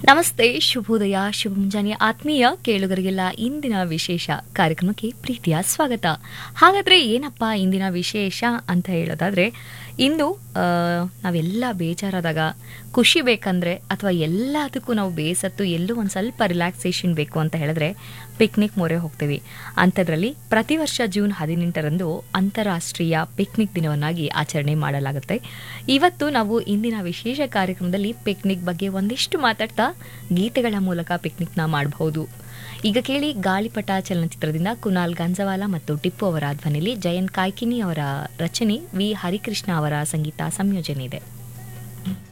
ನಮಸ್ತೆ ಶುಭೋದಯ ಶುಭ ಮುಂಜಾನೆ ಆತ್ಮೀಯ ಕೇಳುಗರಿಗೆಲ್ಲ ಇಂದಿನ ವಿಶೇಷ ಕಾರ್ಯಕ್ರಮಕ್ಕೆ ಪ್ರೀತಿಯ ಸ್ವಾಗತ ಹಾಗಾದ್ರೆ ಏನಪ್ಪ ಇಂದಿನ ವಿಶೇಷ ಅಂತ ಹೇಳೋದಾದ್ರೆ ಇಂದು ಆ, ನಾವೆಲ್ಲ ಬೇಜಾರಾದಾಗ ಖುಷಿ ಬೇಕಂದ್ರೆ ಅಥವಾ ಎಲ್ಲದಕ್ಕೂ ನಾವು ಬೇಸತ್ತು ಎಲ್ಲೂ ಒಂದು ಸ್ವಲ್ಪ ರಿಲ್ಯಾಕ್ಸೇಷನ್ ಬೇಕು ಅಂತ ಹೇಳಿದ್ರೆ ಪಿಕ್ನಿಕ್ ಮೊರೆ ಹೋಗ್ತೀವಿ ಅಂಥದ್ರಲ್ಲಿ ಪ್ರತಿ ವರ್ಷ ಜೂನ್ ಹದಿನೆಂಟರಂದು ಅಂತಾರಾಷ್ಟ್ರೀಯ ಪಿಕ್ನಿಕ್ ದಿನವನ್ನಾಗಿ ಆಚರಣೆ ಮಾಡಲಾಗುತ್ತೆ ಇವತ್ತು ನಾವು ಇಂದಿನ ವಿಶೇಷ ಕಾರ್ಯಕ್ರಮದಲ್ಲಿ ಪಿಕ್ನಿಕ್ ಬಗ್ಗೆ ಒಂದಿಷ್ಟು ಮಾತಾಡ್ತಾ ಗೀತೆಗಳ ಮೂಲಕ ಪಿಕ್ನಿಕ್ನ ಮಾಡಬಹುದು ಈಗ ಕೇಳಿ ಗಾಳಿಪಟ ಚಲನಚಿತ್ರದಿಂದ ಕುನಾಲ್ ಗಂಜವಾಲ ಮತ್ತು ಟಿಪ್ಪು ಅವರ ಧ್ವನಿಲಿ ಜಯಂತ್ ಕಾಯ್ಕಿನಿ ಅವರ ರಚನೆ ವಿ ಹರಿಕೃಷ್ಣ ಅವರ ಸಂಗೀತ ಸಂಯೋಜನೆ ಇದೆ